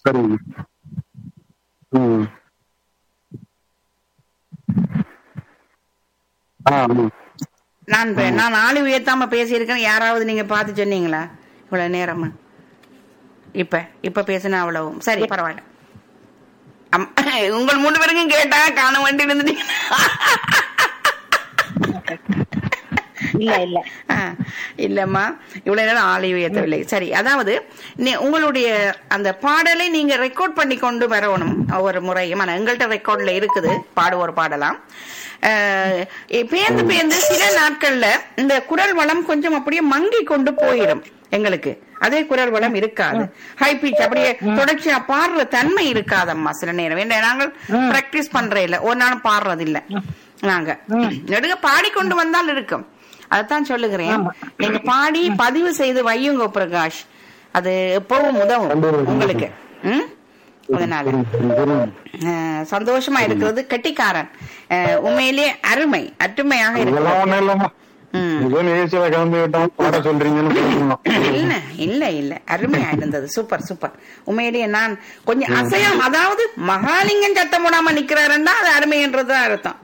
சரிங்க ம் ஆ ம். நான் பே- நான் ஆளு உயர்த்தாம பேசியிருக்கேன் யாராவது நீங்க பார்த்து சொன்னீங்களா இவ்வளவு நேரமா இப்ப இப்ப பேசினா அவ்வளவும் சரி பரவாயில்ல அம்- உங்கள் மூணு பேருக்கும் கேட்டா காண வண்டி இருந்துட்டீங்க இல்ல இல்ல ஆ, இல்லம்மா இவ்வளவு நேரம் ஆளை உயர்த்தவில்லை சரி அதாவது நீ- உங்களுடைய அந்த பாடலை நீங்க ரெக்கார்ட் பண்ணி கொண்டு வரணும் ஒவ்வொரு முறையும் ஆனா எங்கள்கிட்ட ரெக்கார்ட்ல இருக்குது பாடுவோர் பாடலாம் அஹ், பேர்ந்து பேர்ந்து சில நாட்கள்ல இந்த குரல் வளம் கொஞ்சம் அப்படியே மங்கி கொண்டு போயிடும் எங்களுக்கு அதே குரல் வளம் இருக்காது ஹை பிச் அப்படியே தொடர்ச்சியா பாடுற தன்மை இருக்காதம்மா சில நேரம் ஏன்னா நாங்கள் பிராக்டிஸ் பண்ற இல்ல ஒரு நாளும் பாடுறது இல்ல நாங்க நெடுக பாடிக்கொண்டு வந்தால் இருக்கும் அதைத்தான் சொல்லுகிறேன் நீங்க பாடி பதிவு செய்து வையுங்க பிரகாஷ் அது எப்பவும் உதவும் உங்களுக்கு ம்? அதனால அஹ், சந்தோஷமா இருக்கிறது கெட்டிக்காரன் அஹ், உண்மையிலேயே அருமை அருமையாக இதெல்லாம் இருக்கு ஒண்ணும் இல்லம்மா ம். ஏதோ நிகழ்ச்சியில கலந்து விட்டோம் பாட சொல்றீங்கன்னு பேசணும். இல்ல இல்ல இல்ல அருமையா இருந்தது சூப்பர் சூப்பர் உண்மையிலேயே நான் கொஞ்சம் அசையம் அதாவது மகாலிங்கம் சத்தம் போடாம நிக்கிறாருன்னா அது அருமைன்றதுதான் அர்த்தம்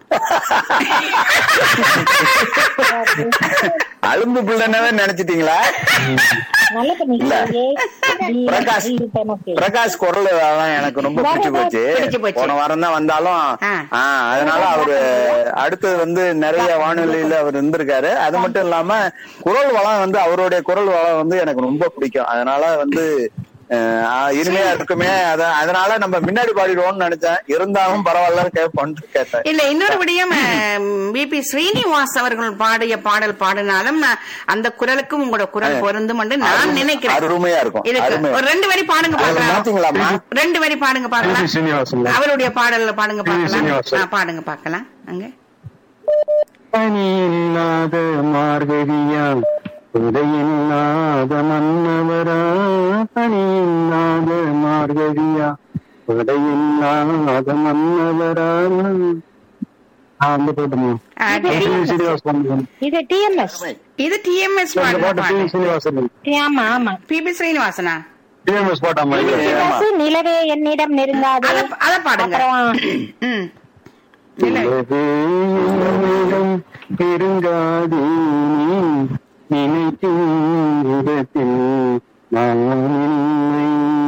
அலும்பு பிள்ளைனவே நினைச்சிட்டீங்களா நல்ல பண்ணீங்க பிரகாஷ் பிரகாஷ் குரல் அதான் எனக்கு ரொம்ப பிடிச்சு போச்சு பிடிச்சு போச்சு. போன வாரம் தான் வந்தாலும் ஆ. ஆ, அதனால அவரு அடுத்தது வந்து நிறைய வானொலியில அவர் இருந்திருக்காரு அது மட்டும் இல்லாம குரல் வளம் வந்து அவருடைய குரல் வளம் வந்து எனக்கு ரொம்ப பிடிக்கும் அதனால வந்து அஹ், ஆ, இனிமையா இருக்குமே அத அதனால நம்ம முன்னாடி பாடிடுவோம்னு நினைச்சேன் இருந்தாலும் பரவாயில்ல கேட்போம்னு கேட்டேன் இல்ல இன்னொரு விடயம் பிபி ஸ்ரீனிவாஸ் அவர்கள் பாடிய பாடல் பாடினாலும் நான் அந்த குரலுக்கும் உங்களோட குரல் பொருந்தும் என்று நான் நினைக்கிறேன் அருமையா இருக்கும் இருக்கு அருமையா ஒரு ரெண்டு வரி பாடுங்க அதை பாக்கலாம் மாத்தீங்களாம்மா ரெண்டு வரி பாடுங்க பி. பாக்கலாம் ஸ்ரீனிவாசன் அவருடைய பாடல்ல பாடுங்க பாக்கலாம் ஸ்ரீனிவாசன். ஆ, பாடுங்க பாக்கலாம் அங்க பனி இல்லாத மார்கழியா உடையில்லாத மன்னவரா பனி இல்லாத மார்கழியா உடையில்லாத மன்னவரா ஆ, அந்த பாட்டுமா ஆ, பி. ஸ்ரீனிவாசன் இது டிஎம்எஸ் இது டிஎம்எஸ் இந்த பாடுற பாட்டு பி. பாட்டு ஸ்ரீனிவாசன் ஆமா ஆமா பிபி ஸ்ரீனிவாசனா டிஎம்எஸ் பாட்டாமா இது சிவசு நிலவே என்னிடம் நெருங்காது அத அத பாடுங்க அப்புறம் ம் இல்ல உலகே என்னிடம் நெருங்காதே நீ நினைக்கும் விதத்தில் நான் இல்லை.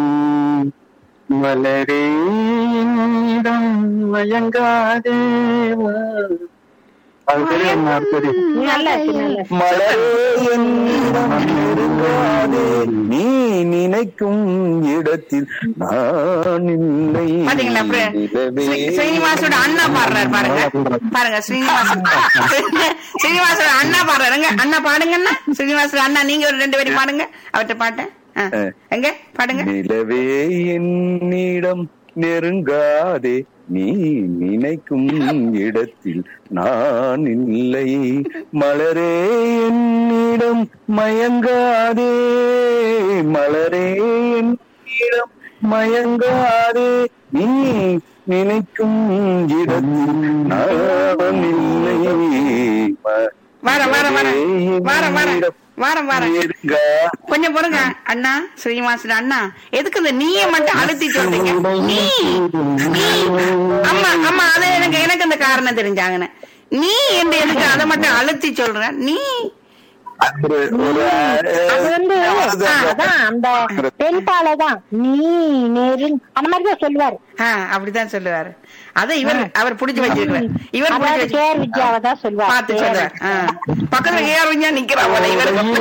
மலரே என்னிடம் மயங்காதே வா. அது தெரியும் அது தெரியும் நல்லா இருக்கு நல்லா இருக்கு. மலரே என்னிடம் நெருங்காதே நீ நினைக்கும் இடத்தில் நான் இல்லை பாத்தீங்களா அப்புறம் நிலவே ஸ்ரீ- ஸ்ரீனிவாசோட அண்ணா பாடுறாரு பாருங்க பாருங்க ஸ்ரீனிவாசன் ஸ்ரீனிவாசோட அண்ணா பாடுறாருங்க அண்ணா பாடுங்கண்ணா ஸ்ரீனிவாசோட அண்ணா நீங்க ஒரு ரெண்டு பேரும் பாடுங்க அவர்கிட்ட பாட்டேன் ஆ. எங்க பாடுங்க நிலவே என்னிடம் நெருங்காதே நீ நினைக்கும் இடத்தில் நான் இல்லை மலரே என்னிடம் மயங்காதே மலரே என்னிடம் மயங்காதே நீ நினைக்கும் இடத்தில் நான் இல்லை ம- வாரம் வாரம் வாரம் வாரம் வாரம் என்னிடம் வாரம் வாரம் நெருங்கா கொஞ்சம் பொறுங்க அண்ணா ஸ்ரீனிவாசன் அண்ணா எதுக்கு இந்த நீய மட்டும் அழுத்தி சொல்றீங்க நீ நீ அம்மா அம்மா அது எனக்கு எனக்கு அந்த காரணம் தெரிஞ்சாங்கன்னு நீ என்று எதுக்கு அதை மட்டும் அழுத்தி சொல்ற நீ ஒரு ஒரு அது வந்து அது- ஆ, அதான் அந்த பெண்பால தான் நீ நெருங் அந்த மாதிரி தான் சொல்லுவாரு ஆ, அப்படிதான் சொல்லுவாரு அதை இவர் அவர் புடிச்சு வச்சிருக்காரு இவர் புடிச்சு அதாவது வச்சு கேர் வித்யாவை தான் சொல்லுவாரு பார்த்து சொல்லுவார் ஆ. பக்கத்துல ஏறுஞ்சா நிக்கிறா போல இவர்